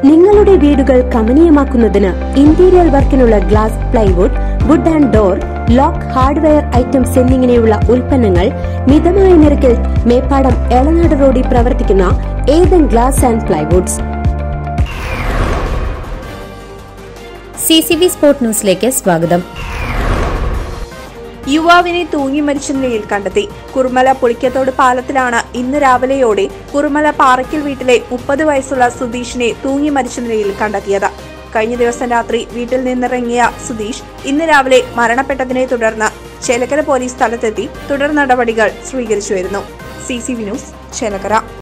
നിങ്ങളുടെ വീടുകൾ കമനീയമാക്കുന്നതിന് ഇന്റീരിയർ വർക്കിനുള്ള glass plywood wood and door lock hardware items എന്നിങ്ങനെയുള്ള ഉൽപ്പന്നങ്ങൾ മിതമായ നിരക്കിൽ മേപ്പാടം എളനാട് റോഡിൽ പ്രവർത്തിക്കുന്ന Ethan glass and plywoods C C B sport ന്യൂസിലേക്ക് സ്വാഗതം യുവാവിനെ തൂങ്ങി മരിച്ച നിലയിൽ കണ്ടെത്തി കുറുമല പുളിക്കത്തോട് പാലത്തിലാണ് ഇന്ന് രാവിലെയോടെ കുറുമല പാറയ്ക്കൽ വീട്ടിലെ മുപ്പത് വയസ്സുള്ള സുധീഷിനെ തൂങ്ങി മരിച്ച നിലയിൽ കണ്ടെത്തിയത് കഴിഞ്ഞ ദിവസം രാത്രി വീട്ടിൽ നിന്നിറങ്ങിയ സുധീഷ് ഇന്ന് രാവിലെ മരണപ്പെട്ടതിനെ തുടർന്ന് ചേലക്കര പോലീസ് സ്ഥലത്തെത്തി തുടർ നടപടികൾ സ്വീകരിച്ചു വരുന്നു C C V news Chelakkara